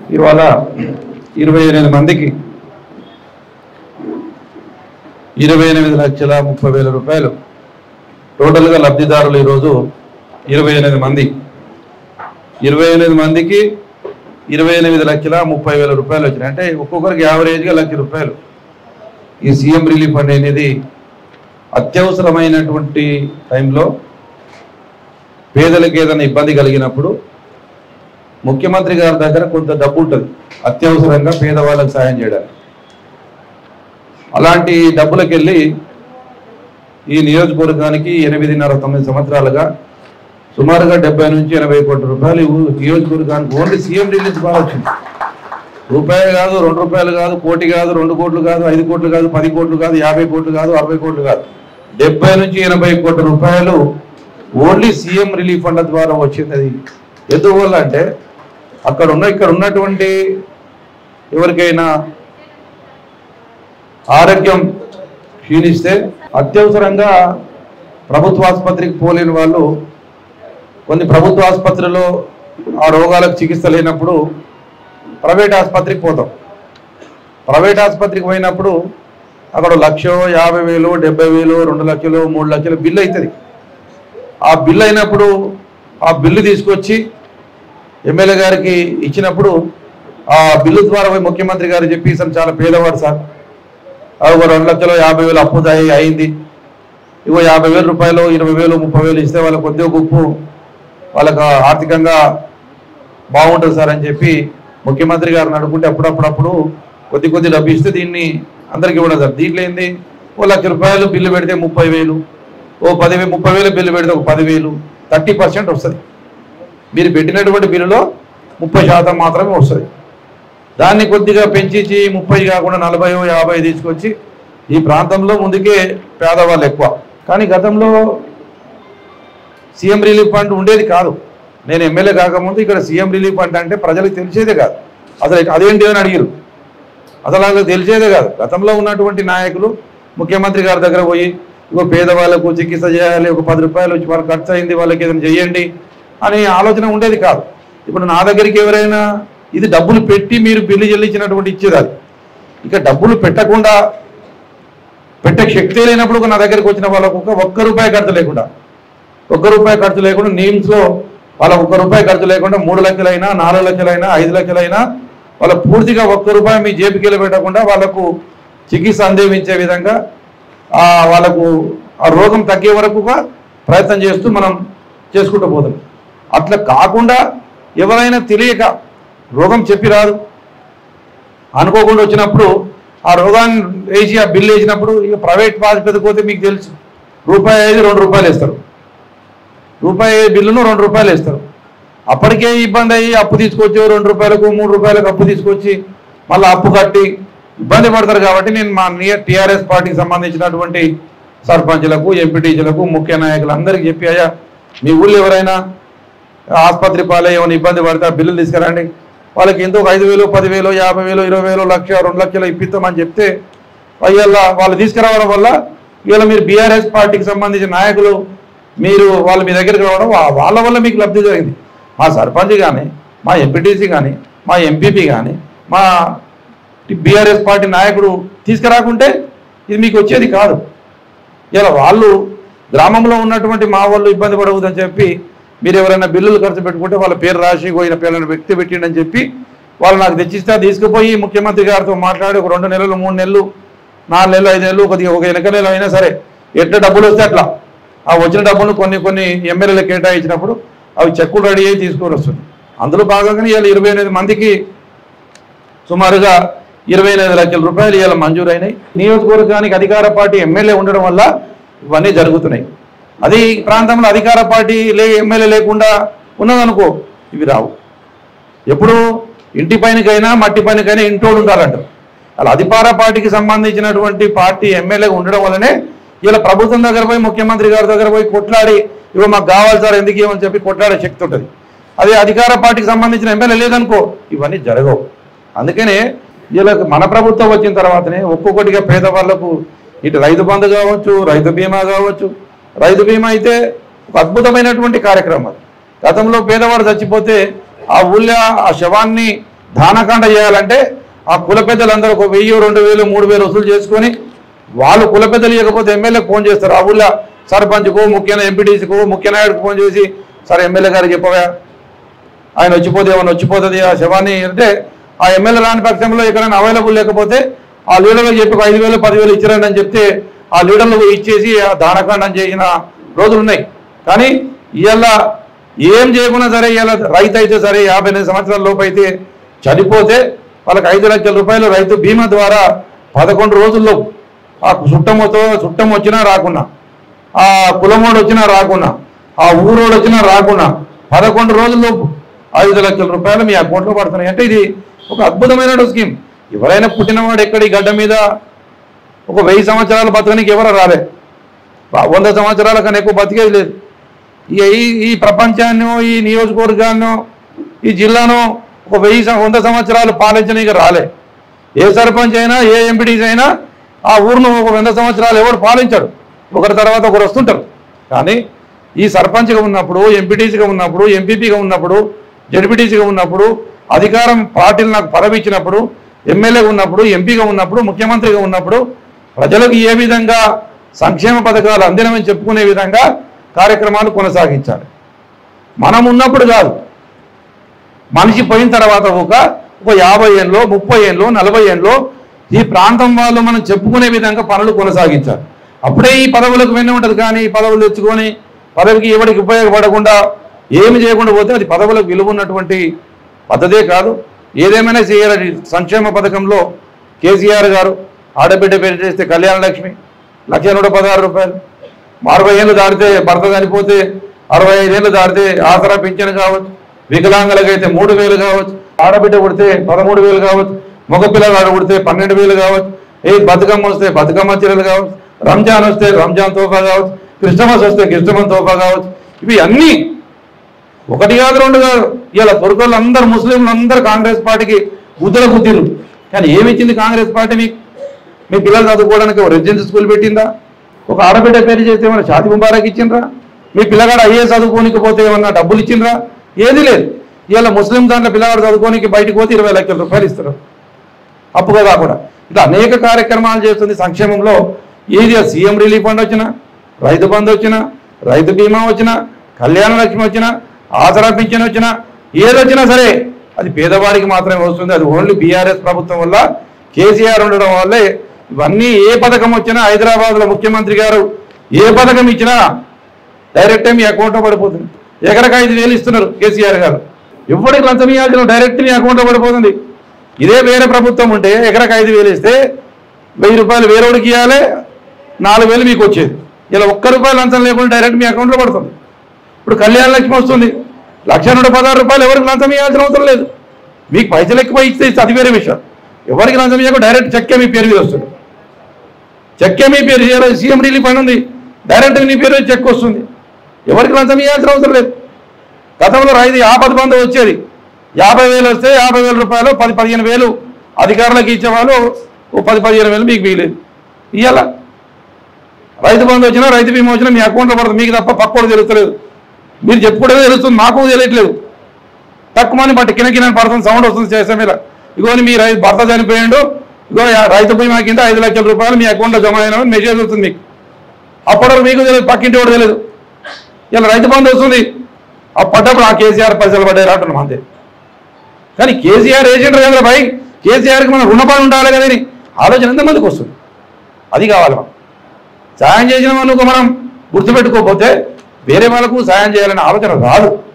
ఇవాళ ఇరవై ఎనిమిది మందికి ఇరవై ఎనిమిది లక్షల ముప్పై వేల రూపాయలు టోటల్గా లబ్ధిదారులు ఈరోజు ఇరవై ఎనిమిది మంది ఇరవై ఎనిమిది మందికి ఇరవై ఎనిమిది లక్షల ముప్పై వేల రూపాయలు వచ్చినాయి అంటే ఒక్కొక్కరికి యావరేజ్గా లక్ష రూపాయలు ఈ సీఎం రిలీఫ్ ఫండ్ అనేది అత్యవసరమైనటువంటి టైంలో పేదలకు ఏదైనా ఇబ్బంది కలిగినప్పుడు ముఖ్యమంత్రి గారి దగ్గర కొంత డబ్బు ఉంటుంది అత్యవసరంగా పేదవాళ్ళకి సాయం చేయడానికి అలాంటి డబ్బులకు వెళ్ళి ఈ నియోజకవర్గానికి ఎనిమిదిన్నర తొమ్మిది సంవత్సరాలుగా సుమారుగా డెబ్బై నుంచి ఎనభై కోట్ల రూపాయలు ఈ ఊ- నియోజకవర్గానికి ఓన్లీ సీఎం రిలీజ్ బాగా వచ్చింది రూపాయి కాదు రెండు రూపాయలు కాదు కోటి కాదు రెండు కోట్లు కాదు ఐదు కోట్లు కాదు పది కోట్లు కాదు యాభై కోట్లు కాదు అరవై కోట్లు కాదు డెబ్బై నుంచి ఎనభై కోట్ల రూపాయలు ఓన్లీ సీఎం రిలీఫ్ ఫండ్ ద్వారా వచ్చింది అది ఎందువల్ల అంటే అక్కడ ఉన్న ఇక్కడ ఉన్నటువంటి ఎవరికైనా ఆరోగ్యం క్షీణిస్తే అత్యవసరంగా ప్రభుత్వ ఆసుపత్రికి పోలేని వాళ్ళు కొన్ని ప్రభుత్వ ఆసుపత్రిలో ఆ రోగాలకు చికిత్స లేనప్పుడు ప్రైవేట్ ఆసుపత్రికి పోతాం ప్రైవేట్ ఆసుపత్రికి పోయినప్పుడు అక్కడ లక్ష యాభై వేలు డెబ్బై వేలు రెండు లక్షలు మూడు లక్షలు బిల్లు అవుతుంది ఆ బిల్లు అయినప్పుడు ఆ బిల్లు తీసుకొచ్చి ఎమ్మెల్యే గారికి ఇచ్చినప్పుడు ఆ బిల్లు ద్వారా పోయి ముఖ్యమంత్రి గారు చెప్పి "సార్ చాలా పేదవాడు సార్ ఆ ఒక రెండు లక్షలు యాభై వేలు అప్పు అయి- అయింది ఇగో యాభై వేల రూపాయలు ఇరవై వేలు ముప్పై వేలు ఇస్తే వాళ్ళకి కొద్దిగా గొప్పు వాళ్ళకు ఆర్థికంగా బాగుంటుంది సార్ అని చెప్పి ముఖ్యమంత్రి గారిని అడుగుంటే అప్పుడప్పుడప్పుడు కొద్ది కొద్ది డబ్బు ఇస్తే దీన్ని అందరికి ఇవ్వడం సార్ దీంట్లో ఏంది ఓ లక్ష రూపాయలు బిల్లు పెడితే ముప్పై వేలు ఓ పదివేలు ముప్పై వేలు బిల్లు పెడితే ఒక పదివేలు థర్టీ పర్సెంట్ వస్తుంది మీరు పెట్టినటువంటి బిల్లులో ముప్పై శాతం మాత్రమే వస్తుంది దాన్ని కొద్దిగా పెంచి ముప్పై కాకుండా నలభై యాభై తీసుకొచ్చి ఈ ప్రాంతంలో ముందుకే పేదవాళ్ళు ఎక్కువ కానీ గతంలో సీఎం రిలీఫ్ ఫండ్ ఉండేది కాదు నేను ఎమ్మెల్యే కాకముందు ఇక్కడ సీఎం రిలీఫ్ ఫండ్ అంటే ప్రజలకు తెలిసేదే కాదు అసలు అదేంటి అని అడిగారు అసలు వాళ్ళకి తెలిసేదే కాదు గతంలో ఉన్నటువంటి నాయకులు ముఖ్యమంత్రి గారి దగ్గర పోయి ఇగో పేదవాళ్ళకు చికిత్స చేయాలి ఒక పది రూపాయలు వచ్చి వాళ్ళకి ఖర్చు అయింది వాళ్ళకి ఏదైనా చేయండి అనే ఆలోచన ఉండేది కాదు ఇప్పుడు నా దగ్గరికి ఎవరైనా ఇది డబ్బులు పెట్టి మీరు బిల్లు చెల్లించినటువంటి ఇచ్చేది అది ఇక డబ్బులు పెట్టకుండా పెట్టే శక్తి లేనప్పుడు నా దగ్గరికి వచ్చిన వాళ్ళకు ఒక ఒక్క రూపాయి ఖర్చు లేకుండా ఒక్క రూపాయి ఖర్చు లేకుండా నీమ్స్లో వాళ్ళ ఒక్క రూపాయి ఖర్చు లేకుండా మూడు లక్షలైనా నాలుగు లక్షలైనా ఐదు లక్షలైనా వాళ్ళ పూర్తిగా ఒక్క రూపాయి మీ జేబుకి పెట్టకుండా వాళ్ళకు చికిత్స అందించే విధంగా ఆ వాళ్ళకు ఆ రోగం తగ్గే వరకుగా ప్రయత్నం చేస్తూ మనం చేసుకుంటూ పోతాం అట్లా కాకుండా ఎవరైనా తెలియక రోగం చెప్పి రాదు అనుకోకుండా వచ్చినప్పుడు ఆ రోగాన్ని వేసి ఆ బిల్లు వేసినప్పుడు ఇక ప్రైవేట్ ఆసుపత్రికి పోతే మీకు తెలుసు రూపాయి ఐదు రెండు రూపాయలు ఇస్తారు రూపాయి బిల్లును రెండు రూపాయలు ఇస్తారు అప్పటికే ఇబ్బంది అయ్యి అప్పు తీసుకొచ్చి రెండు రూపాయలకు మూడు రూపాయలకు అప్పు తీసుకొచ్చి మళ్ళీ అప్పు కట్టి ఇబ్బంది పడతారు కాబట్టి నేను మా నియర్ టీఆర్ఎస్ పార్టీకి సంబంధించినటువంటి సర్పంచ్లకు ఎంపీటీసీలకు ముఖ్య నాయకులు అందరికీ చెప్పి అయ్యా మీ ఊళ్ళో ఎవరైనా ఆసుపత్రి పాలే ఏమైనా ఇబ్బంది పడితే ఆ బిల్లులు తీసుకురండి వాళ్ళకి ఎంతో ఒక ఐదు వేలు పదివేలు యాభై వేలు ఇరవై వేలు లక్ష రెండు లక్షలు ఇప్పిస్తామని చెప్తే ఇవాళ వాళ్ళు తీసుకురావడం వల్ల ఇవాళ మీరు బీఆర్ఎస్ పార్టీకి సంబంధించిన నాయకులు మీరు వాళ్ళు మీ దగ్గరికి రావడం వా- వాళ్ళ వల్ల మీకు లబ్ధి జరిగింది మా సర్పంచ్ కానీ మా ఎంపీటీసీ కానీ మా ఎంపీపీ కానీ మా బీఆర్ఎస్ పార్టీ నాయకుడు తీసుకురాకుంటే ఇది మీకు వచ్చేది కాదు ఇలా వాళ్ళు గ్రామంలో ఉన్నటువంటి మా వాళ్ళు ఇబ్బంది పడవద్దని చెప్పి మీరు ఎవరైనా బిల్లులు ఖర్చు పెట్టుకుంటే వాళ్ళ పేరు రాసి పోయిన పేర్లను వ్యక్తి పెట్టిండని చెప్పి వాళ్ళు నాకు తెచ్చిస్తే తీసుకుపోయి ముఖ్యమంత్రి గారితో మాట్లాడి ఒక రెండు నెలలు మూడు నెలలు నాలుగు నెలలు ఐదు నెలలు కొద్దిగా ఒక ఎనక నెల అయినా సరే ఎట్లా డబ్బులు వస్తే అట్లా ఆ వచ్చిన డబ్బులు కొన్ని కొన్ని ఎమ్మెల్యేలు కేటాయించినప్పుడు అవి చెక్కులు రెడీ అయ్యి తీసుకొని వస్తుంది అందులో భాగంగానే ఇవాళ ఇరవై ఎనిమిది మందికి సుమారుగా ఇరవై ఎనిమిది లక్షల రూపాయలు ఇవాళ మంజూరైనాయి నియోజకవర్గానికి అధికార పార్టీ ఎమ్మెల్యే ఉండడం వల్ల ఇవన్నీ జరుగుతున్నాయి అది ఈ ప్రాంతంలో అధికార పార్టీ లే ఎమ్మెల్యే లేకుండా ఉన్నదనుకో ఇవి రావు ఎప్పుడు ఇంటి పైనకైనా మట్టి పైనకైనా ఇంటోడు ఉండాలంటారు అలా అధికార పార్టీకి సంబంధించినటువంటి పార్టీ ఎమ్మెల్యే ఉండడం వల్లనే ఇలా ప్రభుత్వం దగ్గర పోయి ముఖ్యమంత్రి గారి దగ్గర పోయి కొట్లాడి ఇవ్వ మాకు కావాలి సార్ ఎందుకు ఇవ్వమని చెప్పి కొట్లాడే శక్తి ఉంటుంది అదే అధికార పార్టీకి సంబంధించిన ఎమ్మెల్యే లేదనుకో ఇవన్నీ జరగవు అందుకనే వీళ్ళకి మన ప్రభుత్వం వచ్చిన తర్వాతనే ఒక్కొక్కటిగా పేదవాళ్లకు ఇటు రైతు బంధు కావచ్చు రైతు బీమా కావచ్చు రైతు బీమా అయితే ఒక అద్భుతమైనటువంటి కార్యక్రమం అది. గతంలో పేదవాడు చచ్చిపోతే ఆ ఊళ్ళో ఆ శవాన్ని దానకాండ చేయాలంటే ఆ కుల పెద్దలందరూ ఒక వెయ్యి రెండు వేలు మూడు వేలు వసూలు చేసుకొని వాళ్ళు కుల పెద్దలు ఇవ్వకపోతే ఎమ్మెల్యేకి ఫోన్ చేస్తారు ఆ ఊళ్ళో సర్పంచ్కో ముఖ్యమైన ఎంపీటీసీకో ముఖ్య నాయుడుకు ఫోన్ చేసి సరే ఎమ్మెల్యే గారు చెప్పవా ఆయన వచ్చిపోతే ఏమైనా వచ్చిపోతుంది ఆ శవాన్ని అంటే ఆ ఎమ్మెల్యే రాని పక్షంలో ఎక్కడైనా అవైలబుల్ లేకపోతే ఆ లీడర్లకు చెప్పి ఒక ఐదు వేలు పదివేలు ఇచ్చారని అని చెప్తే ఆ లీడర్లకు ఇచ్చేసి ఆ దానకాండం చేసిన రోజులు ఉన్నాయి కానీ ఇవాళ ఏం చేయకున్నా సరే ఇవాళ రైతు అయితే సరే యాభై ఎనిమిది సంవత్సరాల లోపు అయితే చనిపోతే వాళ్ళకి ఐదు లక్షల రూపాయలు రైతు బీమా ద్వారా పదకొండు రోజుల్లో ఆ చుట్టముతో చుట్టం వచ్చినా రాకున్నా ఆ కులమోడు వచ్చినా రాకున్నా ఆ ఊరోడు వచ్చినా రాకున్నా పదకొండు రోజుల్లోపు ఐదు లక్షల రూపాయలు మీ అకౌంట్లో పడుతున్నాయి అంటే ఇది ఒక అద్భుతమైన స్కీమ్ ఎవరైనా పుట్టినవాడు ఎక్కడి గడ్డ మీద ఒక వెయ్యి సంవత్సరాలు బతకనికి ఎవరు రాలే బా- వంద సంవత్సరాల కన్నా ఎక్కువ బతికేది లేదు ఇక ఈ ఈ ప్రపంచాన్నో ఈ నియోజకవర్గాన్నో ఈ జిల్లాను ఒక వెయ్యి సం- వంద సంవత్సరాలు పాలించనీకి రాలే ఏ సర్పంచ్ అయినా ఏ ఎంపీటీస్ అయినా ఆ ఊరును ఒక వంద సంవత్సరాలు ఎవరు పాలించాడు ఒకరి తర్వాత ఒకరు వస్తుంటారు కానీ ఈ సర్పంచ్గా ఉన్నప్పుడు ఎంపీటీసీగా ఉన్నప్పుడు ఎంపీపీగా ఉన్నప్పుడు జడ్పీటీసీగా ఉన్నప్పుడు అధికారం పార్టీలు నాకు పదవి ఇచ్చినప్పుడు ఎమ్మెల్యేగా ఉన్నప్పుడు ఎంపీగా ఉన్నప్పుడు ముఖ్యమంత్రిగా ఉన్నప్పుడు ప్రజలకు ఏ విధంగా సంక్షేమ పథకాలు అందినమని చెప్పుకునే విధంగా కార్యక్రమాలు కొనసాగించాలి మనం ఉన్నప్పుడు కాదు మనిషి పోయిన తర్వాత ఒక ఒక యాభై ఏళ్ళలో ముప్పై ఏళ్ళలో నలభై ఏళ్ళలో ఈ ప్రాంతం వాళ్ళు మనం చెప్పుకునే విధంగా పనులు కొనసాగించాలి అప్పుడే ఈ పదవులకు వెన్న ఉంటుంది కానీ ఈ పదవులు తెచ్చుకొని పదవికి ఎవరికి ఉపయోగపడకుండా ఏమి చేయకుండా పోతే అది పదవులకు విలువ ఉన్నటువంటి పద్ధతే కాదు ఏదేమైనా చేయాలి సంక్షేమ పథకంలో కేసీఆర్ గారు ఆడబిడ్డ పేరు చేస్తే కళ్యాణ లక్ష్మి లక్ష నూట పదహారు రూపాయలు అరవై ఏళ్ళు దాటితే భర్త చనిపోతే అరవై ఐదేళ్ళు దాటితే ఆసరా పింఛను కావచ్చు వికలాంగులకైతే మూడు వేలు కావచ్చు ఆడబిడ్డ పుడితే పదమూడు వేలు కావచ్చు మగ పిల్లగాడు పుడితే పన్నెండు వేలు కావచ్చు ఏ బతుకమ్మ వస్తే బతుకమ్మ చీరలు కావచ్చు రంజాన్ వస్తే రంజాన్ తోఫా కావచ్చు క్రిస్టమస్ వస్తే క్రిస్టమస్ తోఫా కావచ్చు ఇవి అన్నీ ఒకటి కాదు రెండు కాదు ఇలా తొరకలు అందరు ముస్లింలు అందరు కాంగ్రెస్ పార్టీకి గుద్దల గుద్దిరు కానీ ఏమి ఇచ్చింది కాంగ్రెస్ పార్టీ మీకు మీ పిల్లలు చదువుకోవడానికి ఒక రెసిడెన్సీ స్కూల్ పెట్టిందా ఒక ఆడబిడ్డ పేరు చేస్తే ఏమైనా షాది ముబారక్ ఇచ్చిండ్రా మీ పిల్లగాడు అయ్యే చదువుకోనికి పోతే ఏమన్నా డబ్బులు ఇచ్చిండ్రా ఏది లేదు ఇలా ముస్లిం దాంట్లో పిల్లగాడు చదువుకోనికి బయటకు పోతే ఇరవై లక్షల రూపాయలు ఇస్తారు అప్పుగా కాకుండా ఇట్లా అనేక కార్యక్రమాలు చేస్తుంది సంక్షేమంలో ఏది సీఎం రిలీఫ్ ఫండ్ వచ్చినా రైతు బంధు వచ్చినా రైతు బీమా వచ్చినా కళ్యాణ లక్ష్మి వచ్చినా ఆసరా పింఛన్ వచ్చినా ఏది వచ్చినా సరే అది పేదవాడికి మాత్రమే వస్తుంది అది ఓన్లీ బీఆర్ఎస్ ప్రభుత్వం వల్ల కేసీఆర్ ఉండడం వల్లే ఇవన్నీ ఏ పథకం వచ్చినా హైదరాబాద్లో ముఖ్యమంత్రి గారు ఏ పథకం ఇచ్చినా డైరెక్ట్ మీ అకౌంట్లో పడిపోతుంది ఎకరకు ఐదు వేలు ఇస్తున్నారు కేసీఆర్ గారు ఎవరికి లంచం ఇవ్వాల్సిన డైరెక్ట్ మీ అకౌంట్లో పడిపోతుంది ఇదే వేరే ప్రభుత్వం ఉంటే ఎకరకు ఐదు వేలు ఇస్తే వెయ్యి రూపాయలు వేరేవాడికి ఇవ్వాలి నాలుగు వేలు మీకు వచ్చేది ఇలా ఒక్క రూపాయలు లంచం లేకుండా డైరెక్ట్ మీ అకౌంట్లో పడుతుంది ఇప్పుడు కళ్యాణ లక్ష్మి వస్తుంది లక్ష నూట పదహారు రూపాయలు ఎవరికి లంచం ఇవ్వాల్సిన అవసరం లేదు మీకు పైసలు ఎక్కువ ఇస్తే ఇస్తే అది వేరే విషయం ఎవరికి లంచం ఇవ్వకుండా డైరెక్ట్ చెక్కే మీ పేరు మీద వస్తుంది చెక్కే మీ పేరు చేయాలి సీఎం రిలీఫ్ అని ఉంది డైరెక్ట్ నీ పేరు మీద చెక్ వస్తుంది ఎవరికి లంచం ఇవ్వాల్సిన అవసరం లేదు గతంలో రైతు ఆపద బంధు వచ్చేది యాభై వేలు వస్తే యాభై వేల రూపాయలు పది పదిహేను వేలు అధికారులకు ఇచ్చేవాళ్ళు ఓ పది పదిహేను వేలు మీకు మిగిలేదు ఇవాళ రైతు బంధు వచ్చినా రైతు బీమా వచ్చినా మీ అకౌంట్లో పడుతుంది మీకు తప్ప పక్కోడు తెలుస్తలేదు మీరు చెప్పుకోవడమే తెలుస్తుంది మాకు తెలియట్లేదు తక్కువ మంది బట్టి కిన కిన పడుతుంది సౌండ్ వస్తుంది చేసే మీద ఇగోని మీ రైతు భర్త చనిపోయిండు ఇగో యా- రైతు బీమా కింద ఐదు లక్షల రూపాయలు మీ అకౌంట్లో జమ అయిన మెసేజ్ వస్తుంది మీకు అప్పటివరకు మీకు తెలియదు పక్కింటి వాడు తెలియదు ఇలా రైతు బంధు వస్తుంది ఆ పడ్డప్పుడు ఆ కేసీఆర్ పైసలు పడ్డారు అంటున్నాం అంతే కానీ కేసీఆర్ ఏజెంట్ కదా భయ్ కేసీఆర్కి మనం రుణపడి ఉండాలి కదా అని ఆలోచన ఎంతమందికి వస్తుంది అది కావాలి మనం సాయం చేసిన మనకు మనం గుర్తుపెట్టుకోకపోతే వేరే వాళ్ళకు సాయం చేయాలనే ఆలోచన రాదు